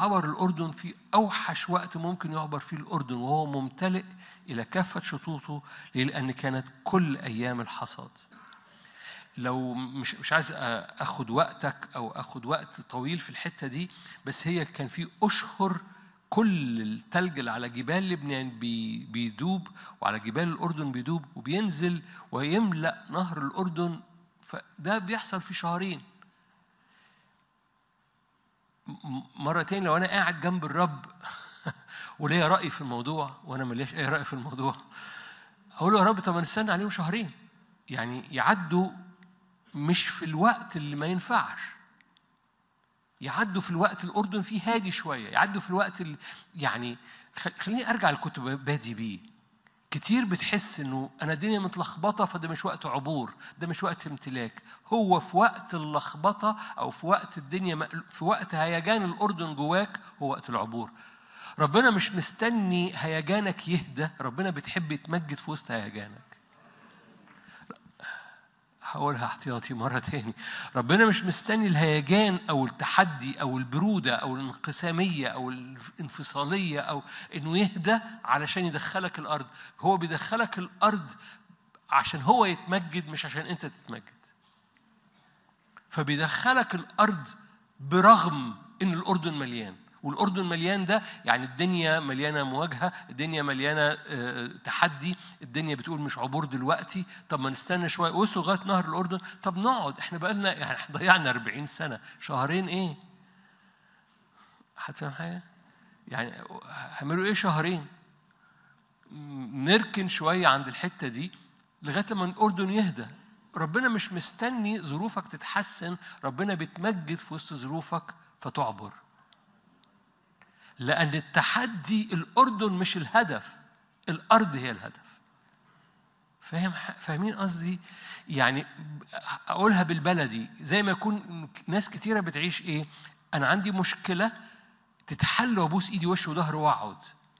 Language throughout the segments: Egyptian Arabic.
عبر الأردن في أوحش وقت ممكن يعبر فيه الأردن وهو ممتلئ إلى كافة شطوطه لأن كانت كل أيام الحصاد لو مش مش عايز اخد وقتك او اخد وقت طويل في الحته دي بس هي كان في اشهر كل التلج اللي على جبال لبنان بي بيدوب وعلى جبال الاردن بيدوب وبينزل ويملا نهر الاردن فده بيحصل في شهرين مرة تاني لو أنا قاعد جنب الرب وليا رأي في الموضوع وأنا ملياش أي رأي في الموضوع أقول له يا رب طب نستنى عليهم شهرين يعني يعدوا مش في الوقت اللي ما ينفعش يعدوا في الوقت الأردن فيه هادي شوية يعدوا في الوقت اللي يعني خليني أرجع لكنت بادي بيه كتير بتحس انه انا الدنيا متلخبطه فده مش وقت عبور ده مش وقت امتلاك هو في وقت اللخبطه او في وقت الدنيا في وقت هيجان الاردن جواك هو وقت العبور ربنا مش مستني هيجانك يهدى ربنا بتحب يتمجد في وسط هيجانك هقولها احتياطي مرة تاني ربنا مش مستني الهيجان أو التحدي أو البرودة أو الانقسامية أو الانفصالية أو إنه يهدى علشان يدخلك الأرض هو بيدخلك الأرض عشان هو يتمجد مش عشان أنت تتمجد فبيدخلك الأرض برغم إن الأردن مليان والأردن مليان ده يعني الدنيا مليانة مواجهة الدنيا مليانة تحدي الدنيا بتقول مش عبور دلوقتي طب ما نستنى شوية وصلوا لغاية نهر الأردن طب نقعد احنا بقالنا يعني احنا ضيعنا 40 سنة شهرين ايه؟ حد فاهم حاجة؟ يعني هيعملوا ايه شهرين؟ نركن شوية عند الحتة دي لغاية لما الأردن يهدى ربنا مش مستني ظروفك تتحسن ربنا بيتمجد في وسط ظروفك فتعبر لأن التحدي الأردن مش الهدف الأرض هي الهدف فاهم فاهمين قصدي؟ يعني أقولها بالبلدي زي ما يكون ناس كتيرة بتعيش إيه؟ أنا عندي مشكلة تتحل وأبوس إيدي وش وظهر وأقعد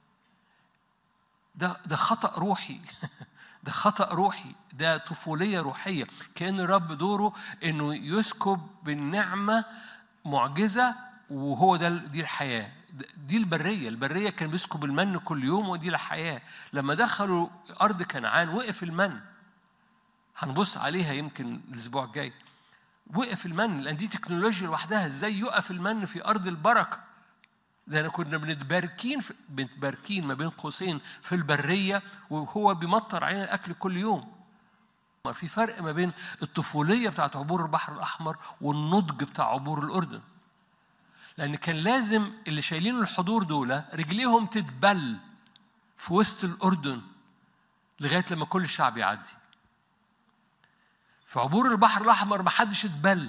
ده ده خطأ روحي ده خطأ روحي ده طفولية روحية كأن الرب دوره إنه يسكب بالنعمة معجزة وهو ده دي الحياة دي البرية البرية كان بيسكب المن كل يوم ودي الحياة لما دخلوا أرض كنعان وقف المن هنبص عليها يمكن الأسبوع الجاي وقف المن لأن دي تكنولوجيا لوحدها إزاي يقف المن في أرض البركة ده أنا كنا بنتباركين في بنتباركين ما بين قوسين في البرية وهو بيمطر علينا الأكل كل يوم في فرق ما بين الطفولية بتاعت عبور البحر الأحمر والنضج بتاع عبور الأردن لأن كان لازم اللي شايلين الحضور دول رجليهم تتبل في وسط الأردن لغاية لما كل الشعب يعدي. في عبور البحر الأحمر ما حدش اتبل.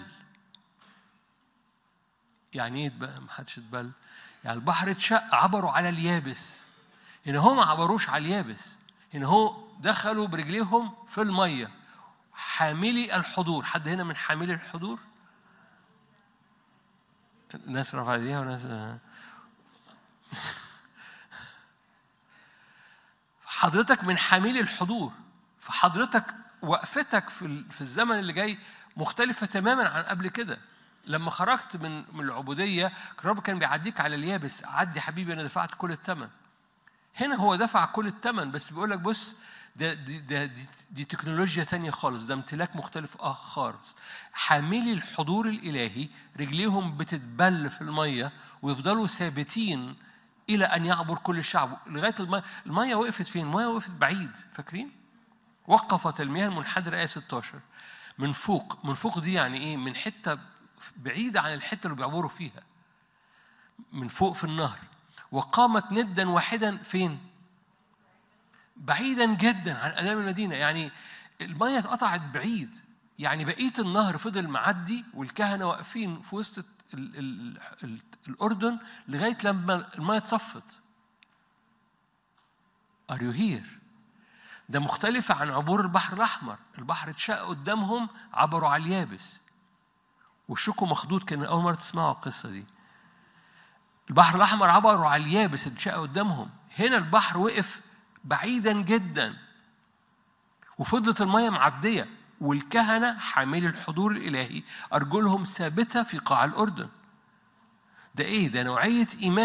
يعني إيه ما حدش اتبل؟ يعني البحر اتشق عبروا على اليابس. هنا هم ما عبروش على اليابس. هنا هو دخلوا برجليهم في المية. حاملي الحضور، حد هنا من حاملي الحضور؟ ناس رفع ايديها وناس حضرتك من حاملي الحضور فحضرتك وقفتك في في الزمن اللي جاي مختلفة تماما عن قبل كده لما خرجت من من العبودية الرب كان بيعديك على اليابس عدي حبيبي أنا دفعت كل الثمن هنا هو دفع كل الثمن بس بيقول لك بص ده دي, ده دي, دي تكنولوجيا تانية خالص ده امتلاك مختلف اه خالص حاملي الحضور الإلهي رجليهم بتتبل في المية ويفضلوا ثابتين إلى أن يعبر كل الشعب لغاية المية المية وقفت فين؟ المية وقفت بعيد فاكرين؟ وقفت المياه المنحدرة آية 16 من فوق من فوق دي يعني إيه؟ من حتة بعيدة عن الحتة اللي بيعبروا فيها من فوق في النهر وقامت ندا واحدا فين؟ بعيدا جدا عن امام المدينه يعني الميه اتقطعت بعيد يعني بقيه النهر فضل معدي والكهنه واقفين في وسط ال ال ال الاردن لغايه لما الميه اتصفت Are you here؟ ده مختلفة عن عبور البحر الأحمر، البحر اتشق قدامهم عبروا على اليابس. وشكوا مخدود كان أول مرة تسمعوا القصة دي. البحر الأحمر عبروا على اليابس اتشق قدامهم، هنا البحر وقف بعيدا جدا وفضلت المية معدية والكهنة حاملي الحضور الإلهي أرجلهم ثابتة في قاع الأردن ده ايه ده نوعيه ايمان